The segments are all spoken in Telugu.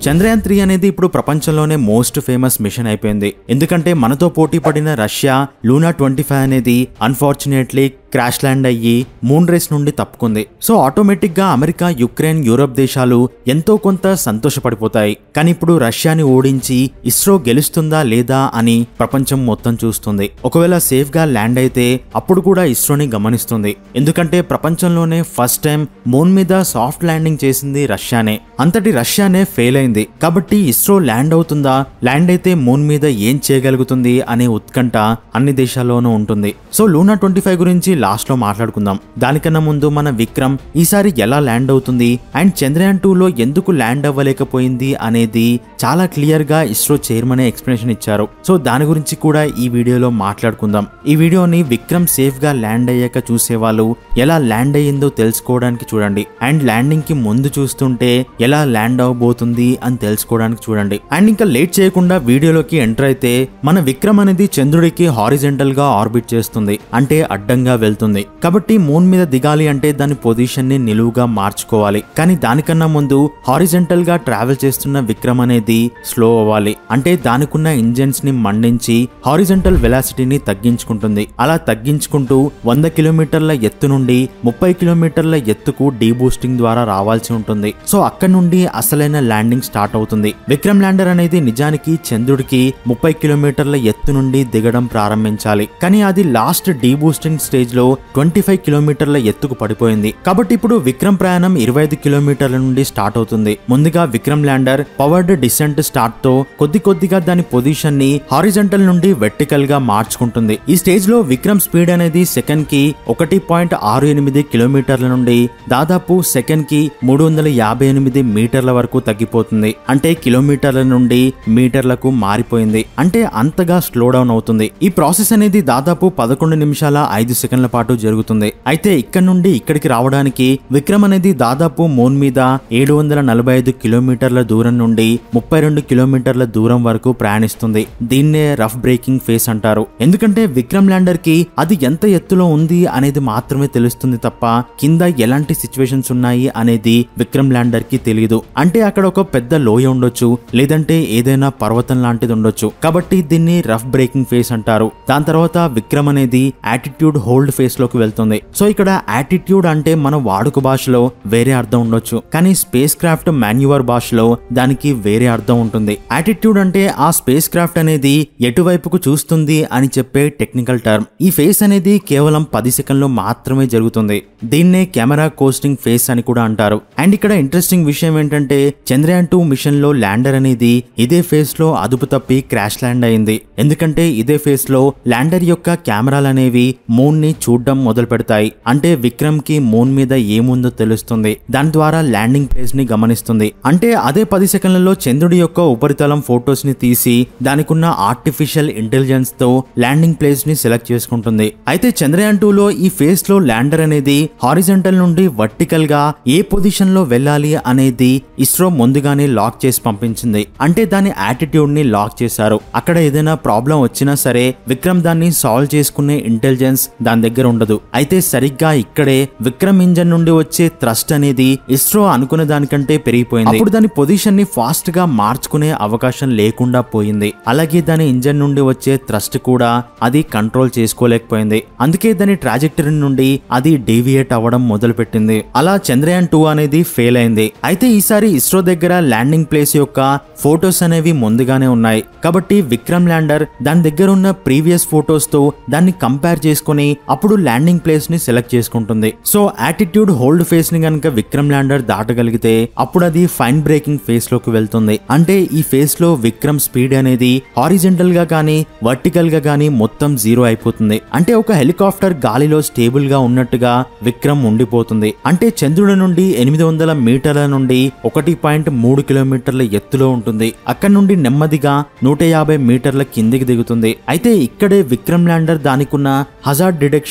చంద్రయాన్ త్రీ అనేది ఇప్పుడు ప్రపంచంలోనే మోస్ట్ ఫేమస్ మిషన్ అయిపోయింది ఎందుకంటే మనతో పోటీ పడిన రష్యా లూనా ట్వంటీ ఫైవ్ అనేది అన్ఫార్చునేట్లీ క్రాష్ ల్యాండ్ అయ్యి మూన్ రేస్ నుండి తప్పుకుంది సో ఆటోమేటిక్ గా అమెరికా యుక్రెయిన్ యూరప్ దేశాలు ఎంతో కొంత సంతోషపడిపోతాయి కానీ ఇప్పుడు రష్యాని ఓడించి ఇస్రో గెలుస్తుందా లేదా అని ప్రపంచం మొత్తం చూస్తుంది ఒకవేళ సేఫ్ గా ల్యాండ్ అయితే అప్పుడు కూడా ఇస్రోని గమనిస్తుంది ఎందుకంటే ప్రపంచంలోనే ఫస్ట్ టైం మూన్ మీద సాఫ్ట్ ల్యాండింగ్ చేసింది రష్యానే అంతటి రష్యానే ఫెయిల్ అయింది కాబట్టి ఇస్రో ల్యాండ్ అవుతుందా ల్యాండ్ అయితే మూన్ మీద ఏం చేయగలుగుతుంది అనే ఉత్కంఠ అన్ని దేశాల్లోనూ ఉంటుంది సో లూనా ట్వంటీ ఫైవ్ గురించి లాస్ట్ లో మాట్లాడుకుందాం దానికన్నా ముందు మన విక్రమ్ ఈసారి ఎలా ల్యాండ్ అవుతుంది అండ్ చంద్రయాన్ టూ లో ఎందుకు ల్యాండ్ అవ్వలేకపోయింది అనేది చాలా క్లియర్ గా ఇస్రో చైర్మన్ ఎక్స్ప్లెనేషన్ ఇచ్చారు సో దాని గురించి కూడా ఈ వీడియోలో మాట్లాడుకుందాం ఈ వీడియోని విక్రమ్ సేఫ్ గా ల్యాండ్ అయ్యాక చూసేవాళ్ళు ఎలా ల్యాండ్ అయ్యిందో తెలుసుకోవడానికి చూడండి అండ్ ల్యాండింగ్ కి ముందు చూస్తుంటే ఎలా ల్యాండ్ అవబోతుంది అని తెలుసుకోవడానికి చూడండి అండ్ ఇంకా లేట్ చేయకుండా వీడియోలోకి ఎంటర్ అయితే మన విక్రమ్ అనేది చంద్రుడికి హారిజెంటల్ గా ఆర్బిట్ చేస్తుంది అంటే అడ్డంగా వెళ్తుంది కాబట్టి మూన్ మీద దిగాలి అంటే దాని పొజిషన్ ని నిలువుగా మార్చుకోవాలి కానీ దానికన్నా ముందు హారిజెంటల్ గా ట్రావెల్ చేస్తున్న విక్రమ్ అనేది స్లో అవ్వాలి అంటే దానికున్న ఇంజన్స్ ని మండించి హారిజెంటల్ వెలాసిటీని తగ్గించుకుంటుంది అలా తగ్గించుకుంటూ వంద కిలోమీటర్ల ఎత్తు నుండి ముప్పై కిలోమీటర్ల ఎత్తుకు డీబూస్టింగ్ ద్వారా రావాల్సి ఉంటుంది సో అక్కడ నుండి అసలైన ల్యాండింగ్ స్టార్ట్ అవుతుంది విక్రమ్ ల్యాండర్ అనేది నిజానికి చంద్రుడికి ముప్పై కిలోమీటర్ల ఎత్తు నుండి దిగడం ప్రారంభించాలి కానీ అది లాస్ట్ డీబూస్టింగ్ స్టేజ్ లో ట్వంటీ ఫైవ్ కిలోమీటర్ల ఎత్తుకు పడిపోయింది కాబట్టి ఇప్పుడు విక్రమ్ ప్రయాణం ఇరవై ఐదు కిలోమీటర్ల నుండి స్టార్ట్ అవుతుంది ముందుగా Vikram lander powered descent start తో కొద్ది కొద్దిగా దాని పొజిషన్ ని హారిజంటల్ నుండి వెర్టికల్ గా మార్చుకుంటుంది ఈ స్టేజ్ లో విక్రమ్ స్పీడ్ అనేది సెకండ్ కి ఒకటి పాయింట్ ఆరు ఎనిమిది కిలోమీటర్ల నుండి దాదాపు సెకండ్ కి మూడు వందల యాభై ఎనిమిది మీటర్ల వరకు తగ్గిపోతుంది అంటే కిలోమీటర్ల నుండి మీటర్లకు మారిపోయింది అంటే అంతగా స్లో డౌన్ అవుతుంది ఈ ప్రాసెస్ అనేది దాదాపు పదకొండు నిమిషాల ఐదు సెకండ్ల పాటు జరుగుతుంది అయితే ఇక్కడ నుండి ఇక్కడికి రావడానికి విక్రమ్ అనేది దాదాపు మూన్ మీద ఏడు వందల నలభై ఐదు కిలోమీటర్ల దూరం నుండి ముప్పై రెండు కిలోమీటర్ల దూరం వరకు ప్రయాణిస్తుంది దీన్నే రఫ్ బ్రేకింగ్ ఫేస్ అంటారు ఎందుకంటే విక్రమ్ ల్యాండర్ కి అది ఎంత ఎత్తులో ఉంది అనేది మాత్రమే తెలుస్తుంది తప్ప కింద ఎలాంటి సిచ్యువేషన్స్ ఉన్నాయి అనేది విక్రమ్ ల్యాండర్ కి తెలియదు అంటే అక్కడ ఒక పెద్ద లోయ ఉండొచ్చు లేదంటే ఏదైనా పర్వతం లాంటిది ఉండొచ్చు కాబట్టి దీన్ని రఫ్ బ్రేకింగ్ ఫేస్ అంటారు దాని తర్వాత విక్రమ్ అనేది యాటిట్యూడ్ హోల్డ్ ఫేస్ లోకి వెళ్తుంది సో ఇక్కడ యాటిట్యూడ్ అంటే మన వాడుక భాషలో వేరే అర్థం ఉండొచ్చు కానీ స్పేస్ క్రాఫ్ట్ మాన్యువర్ భాషలో దానికి వేరే అర్థం ఉంటుంది యాటిట్యూడ్ అంటే ఆ స్పేస్ క్రాఫ్ట్ అనేది ఎటువైపుకు చూస్తుంది అని చెప్పే టెక్నికల్ టర్మ్ ఈ ఫేస్ అనేది కేవలం పది సెకండ్లు మాత్రమే జరుగుతుంది దీన్నే కెమెరా కోస్టింగ్ ఫేస్ అని కూడా అంటారు అండ్ ఇక్కడ ఇంట్రెస్టింగ్ విషయం ఏంటంటే చంద్రయాన్ టూ మిషన్ లో ల్యాండర్ అనేది ఇదే ఫేస్ లో అదుపు తప్పి క్రాష్ ల్యాండ్ అయింది ఎందుకంటే ఇదే ఫేస్ లో ల్యాండర్ యొక్క కెమెరాలు అనేవి మూన్ ని చూడడం మొదలు పెడతాయి అంటే విక్రమ్ కి మూన్ మీద ఏముందో తెలుస్తుంది దాని ద్వారా ల్యాండింగ్ ప్లేస్ ని గమనిస్తుంది అంటే అదే పది సెకండ్లలో చంద్రుడి యొక్క ఉపరితలం ఫొటోస్ ని తీసి దానికున్న ఆర్టిఫిషియల్ ఇంటెలిజెన్స్ తో ల్యాండింగ్ ప్లేస్ ని సెలెక్ట్ చేసుకుంటుంది అయితే చంద్రయాన్ టూ లో ఈ ఫేస్ లో ల్యాండర్ అనేది హారిజంటల్ నుండి వర్టికల్ గా ఏ పొజిషన్ లో వెళ్ళాలి అనేది ఇస్రో ముందుగానే లాక్ చేసి పంపించింది అంటే దాని యాటిట్యూడ్ ని లాక్ చేశారు అక్కడ ఏదైనా ప్రాబ్లం వచ్చినా సరే విక్రమ్ దాన్ని సాల్వ్ చేసుకునే ఇంటెలిజెన్స్ దాని దగ్గర ఉండదు అయితే సరిగ్గా ఇక్కడే విక్రమ్ ఇంజన్ నుండి వచ్చే థ్రస్ట్ అనేది ఇస్రో అనుకున్న దానికంటే పెరిగిపోయింది అప్పుడు దాని పొజిషన్ ని ఫాస్ట్ గా మార్చుకునే అవకాశం లేకుండా పోయింది అలాగే దాని ఇంజన్ నుండి వచ్చే థ్రస్ట్ కూడా అది కంట్రోల్ చేసుకోలేకపోయింది అందుకే దాని ట్రాజెక్టరీ నుండి అది డీవియేట్ అవ్వడం మొదలు పెట్టింది అలా చంద్రయాన్ టూ అనేది ఫెయిల్ అయింది అయితే ఈసారి ఇస్రో దగ్గర ల్యాండింగ్ ప్లేస్ యొక్క ఫొటోస్ అనేవి ముందుగానే ఉన్నాయి కాబట్టి విక్రమ్ ల్యాండర్ దాని దగ్గర ఉన్న ప్రీవియస్ ఫొటోస్ తో దాన్ని కంపేర్ చేసుకుని అప్పుడు ల్యాండింగ్ ప్లేస్ ని సెలెక్ట్ చేసుకుంటుంది సో యాటిట్యూడ్ హోల్డ్ ఫేస్ ని గనక విక్రమ్ ల్యాండర్ దాటగలిగితే అప్పుడు అది ఫైన్ బ్రేకింగ్ ఫేస్ లోకి వెళ్తుంది అంటే ఈ ఫేస్ లో విక్రమ్ స్పీడ్ అనేది హారిజెంటల్ గా కానీ వర్టికల్ గా కానీ మొత్తం జీరో అయిపోతుంది అంటే ఒక హెలికాప్టర్ గాలిలో స్టేబుల్ గా ఉన్నట్టుగా విక్రమ్ ఉండిపోతుంది అంటే చంద్రుడి నుండి ఎనిమిది వందల మీటర్ల నుండి ఒకటి పాయింట్ మూడు కిలోమీటర్ల ఎత్తులో ఉంటుంది అక్కడ నుండి నెమ్మదిగా నూట యాభై మీటర్ల కిందికి దిగుతుంది అయితే ఇక్కడే విక్రమ్ ల్యాండర్ దానికున్న హజార్డ్ డిటెక్షన్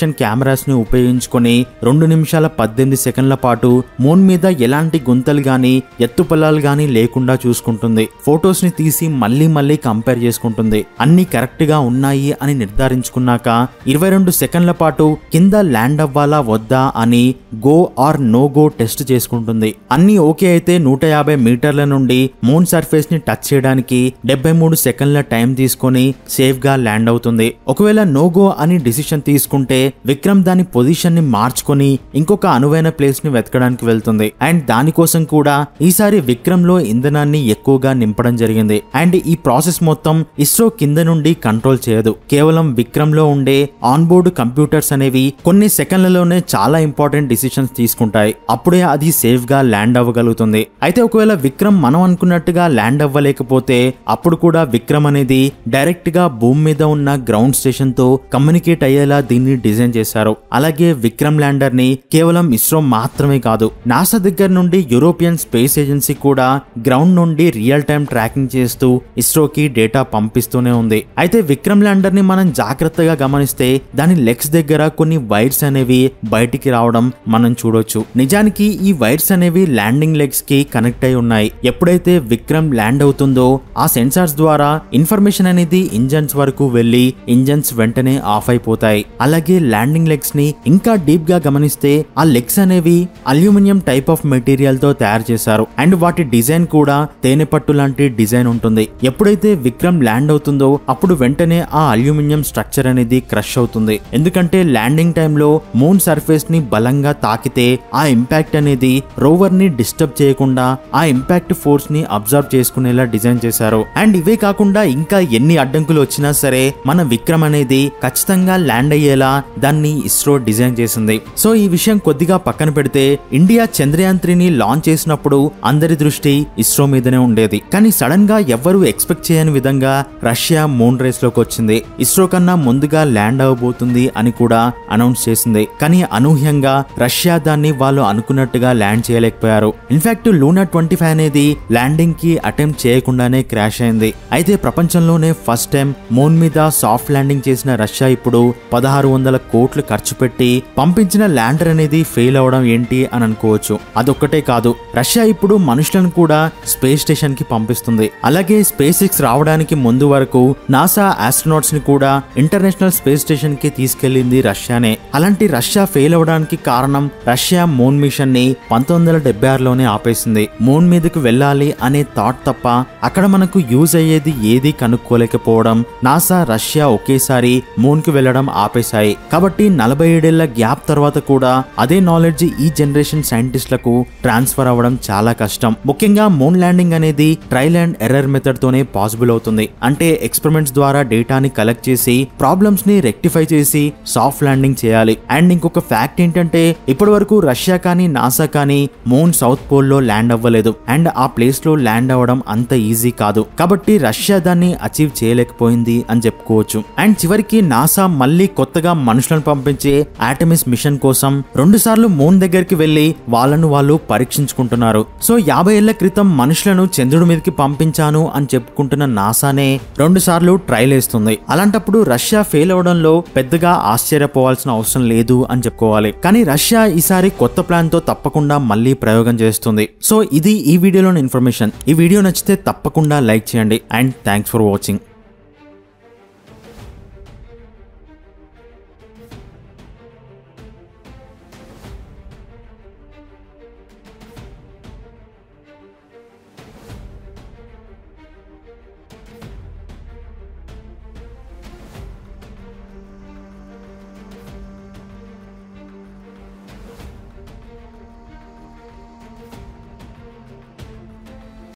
యాక్షన్ కెమెరాస్ ని ఉపయోగించుకొని రెండు నిమిషాల పద్దెనిమిది సెకండ్ల పాటు మూన్ మీద ఎలాంటి గుంతలు గాని ఎత్తుపల్లాలు గాని లేకుండా చూసుకుంటుంది ఫొటోస్ ని తీసి మళ్ళీ మళ్ళీ కంపేర్ చేసుకుంటుంది అన్ని కరెక్ట్ గా ఉన్నాయి అని నిర్ధారించుకున్నాక ఇరవై రెండు సెకండ్ల పాటు కింద ల్యాండ్ అవ్వాలా వద్దా అని go or no go test చేసుకుంటుంది అన్ని ఓకే అయితే నూట యాభై మీటర్ల నుండి మూన్ సర్ఫేస్ ని టచ్ చేయడానికి డెబ్బై మూడు సెకండ్ల టైం తీసుకొని సేఫ్ గా ల్యాండ్ అవుతుంది ఒకవేళ నో గో అని డిసిషన్ తీసుకుంటే విక్రమ్ దాని పొజిషన్ ని మార్చుకొని ఇంకొక అనువైన ప్లేస్ ని వెతకడానికి వెళ్తుంది అండ్ దానికోసం కూడా ఈసారి విక్రమ్ లో ఇంధనాన్ని ఎక్కువగా నింపడం జరిగింది అండ్ ఈ ప్రాసెస్ మొత్తం ఇస్రో కింద నుండి కంట్రోల్ చేయదు కేవలం విక్రమ్ లో ఉండే ఆన్ బోర్డ్ కంప్యూటర్స్ అనేవి కొన్ని సెకండ్లలోనే చాలా ఇంపార్టెంట్ డిసిషన్స్ తీసుకుంటాయి అప్పుడే అది సేఫ్ గా ల్యాండ్ అవ్వగలుగుతుంది అయితే ఒకవేళ విక్రమ్ మనం అనుకున్నట్టుగా ల్యాండ్ అవ్వలేకపోతే అప్పుడు కూడా విక్రమ్ అనేది డైరెక్ట్ గా భూమి మీద ఉన్న గ్రౌండ్ స్టేషన్ తో కమ్యూనికేట్ అయ్యేలా దీన్ని డిజైన్ చేశారు అలాగే విక్రమ్ ల్యాండర్ ని కేవలం ఇస్రో మాత్రమే కాదు నాసా దగ్గర నుండి యూరోపియన్ స్పేస్ ఏజెన్సీ కూడా గ్రౌండ్ నుండి రియల్ టైం ట్రాకింగ్ చేస్తూ ఇస్రోకి డేటా పంపిస్తూనే ఉంది అయితే విక్రమ్ ల్యాండర్ ని మనం జాగ్రత్తగా గమనిస్తే దాని లెగ్స్ దగ్గర కొన్ని వైర్స్ అనేవి బయటికి రావడం మనం చూడొచ్చు నిజానికి ఈ వైర్స్ అనేవి ల్యాండింగ్ లెగ్స్ కి కనెక్ట్ అయి ఉన్నాయి ఎప్పుడైతే విక్రమ్ ల్యాండ్ అవుతుందో ఆ సెన్సార్స్ ద్వారా ఇన్ఫర్మేషన్ అనేది ఇంజన్స్ వరకు వెళ్లి ఇంజన్స్ వెంటనే ఆఫ్ అయిపోతాయి అలాగే ల్యాండింగ్ లెగ్స్ ని ఇంకా డీప్ గా గమనిస్తే ఆ లెగ్స్ అనేవి అల్యూమినియం టైప్ ఆఫ్ మెటీరియల్ తో తయారు చేశారు అండ్ వాటి డిజైన్ కూడా తేనె పట్టు లాంటి డిజైన్ ఉంటుంది ఎప్పుడైతే విక్రమ్ ల్యాండ్ అవుతుందో అప్పుడు వెంటనే ఆ అల్యూమినియం స్ట్రక్చర్ అనేది క్రష్ అవుతుంది ఎందుకంటే ల్యాండింగ్ టైంలో మూన్ సర్ఫేస్ ని బలంగా తాకితే ఆ ఇంపాక్ట్ అనేది రోవర్ ని డిస్టర్బ్ చేయకుండా ఆ ఇంపాక్ట్ ఫోర్స్ ని అబ్జర్వ్ చేసుకునేలా డిజైన్ చేశారు అండ్ ఇవే కాకుండా ఇంకా ఎన్ని అడ్డంకులు వచ్చినా సరే మన విక్రమ్ అనేది ఖచ్చితంగా ల్యాండ్ అయ్యేలా దాన్ని ఇస్రో డిజైన్ చేసింది సో ఈ విషయం కొద్దిగా పక్కన పెడితే ఇండియా చంద్రయాన్ త్రీని లాంచ్ చేసినప్పుడు అందరి దృష్టి ఇస్రో మీదనే ఉండేది కానీ సడన్ గా ఎవ్వరూ ఎక్స్పెక్ట్ చేయని విధంగా రష్యా మూన్ రేస్ లోకి వచ్చింది ఇస్రో కన్నా ముందుగా ల్యాండ్ అవ్వబోతుంది అని కూడా అనౌన్స్ చేసింది కానీ అనూహ్యంగా రష్యా దాన్ని వాళ్ళు అనుకున్నట్టుగా ల్యాండ్ చేయలేకపోయారు ఇన్ఫాక్ట్ లూనా ట్వంటీ ఫైవ్ అనేది ల్యాండింగ్ కి అటెంప్ట్ చేయకుండానే క్రాష్ అయింది అయితే ప్రపంచంలోనే ఫస్ట్ టైం మూన్ మీద సాఫ్ట్ ల్యాండింగ్ చేసిన రష్యా ఇప్పుడు పదహారు వందల కోట్లు ఖర్చు పెట్టి పంపించిన ల్యాండర్ అనేది ఫెయిల్ అవడం ఏంటి అని అనుకోవచ్చు అదొక్కటే కాదు రష్యా ఇప్పుడు మనుషులను కూడా స్పేస్ స్టేషన్ కి పంపిస్తుంది అలాగే స్పేస్ ఎక్స్ రావడానికి ముందు వరకు నాసా ఆస్ట్రోనాట్స్ ని కూడా ఇంటర్నేషనల్ స్పేస్ స్టేషన్ కి తీసుకెళ్లింది రష్యానే అలాంటి రష్యా ఫెయిల్ అవడానికి కారణం రష్యా మూన్ మిషన్ ని పంతొమ్మిది వందల డెబ్బై ఆరులోనే ఆపేసింది మూన్ మీదకు వెళ్ళాలి అనే థాట్ తప్ప అక్కడ మనకు యూజ్ అయ్యేది ఏది కనుక్కోలేకపోవడం నాసా రష్యా ఒకేసారి మూన్ కు వెళ్లడం ఆపేశాయి కాబట్టి నలభై ఏడేళ్ల గ్యాప్ తర్వాత కూడా అదే నాలెడ్జ్ ఈ జనరేషన్ సైంటిస్టులకు ట్రాన్స్ఫర్ అవ్వడం చాలా కష్టం ముఖ్యంగా మూన్ ల్యాండింగ్ అనేది ట్రైల్ అండ్ ఎర్రర్ మెథడ్ తోనే పాసిబుల్ అవుతుంది అంటే ఎక్స్పెరిమెంట్స్ ద్వారా డేటాని కలెక్ట్ చేసి ప్రాబ్లమ్స్ ని రెక్టిఫై చేసి సాఫ్ట్ ల్యాండింగ్ చేయాలి అండ్ ఇంకొక ఫ్యాక్ట్ ఏంటంటే ఇప్పటి వరకు రష్యా కానీ నాసా కానీ మూన్ సౌత్ పోల్ లో ల్యాండ్ అవ్వలేదు అండ్ ఆ ప్లేస్ లో ల్యాండ్ అవ్వడం అంత ఈజీ కాదు కాబట్టి రష్యా దాన్ని అచీవ్ చేయలేకపోయింది అని చెప్పుకోవచ్చు అండ్ చివరికి నాసా మళ్ళీ కొత్తగా మనుషులను పంపించే ఆటమిస్ మిషన్ కోసం రెండు సార్లు మూన్ దగ్గరికి వెళ్లి వాళ్ళను వాళ్ళు పరీక్షించుకుంటున్నారు సో యాభై ఏళ్ల క్రితం మనుషులను చంద్రుడి మీదకి పంపించాను అని చెప్పుకుంటున్న నాసానే రెండు సార్లు ట్రైల్ వేస్తుంది అలాంటప్పుడు రష్యా ఫెయిల్ అవడంలో పెద్దగా ఆశ్చర్యపోవాల్సిన అవసరం లేదు అని చెప్పుకోవాలి కానీ రష్యా ఈసారి కొత్త ప్లాన్ తో తప్పకుండా మళ్ళీ ప్రయోగం చేస్తుంది సో ఇది ఈ వీడియోలోని ఇన్ఫర్మేషన్ ఈ వీడియో నచ్చితే తప్పకుండా లైక్ చేయండి అండ్ థ్యాంక్స్ ఫర్ వాచింగ్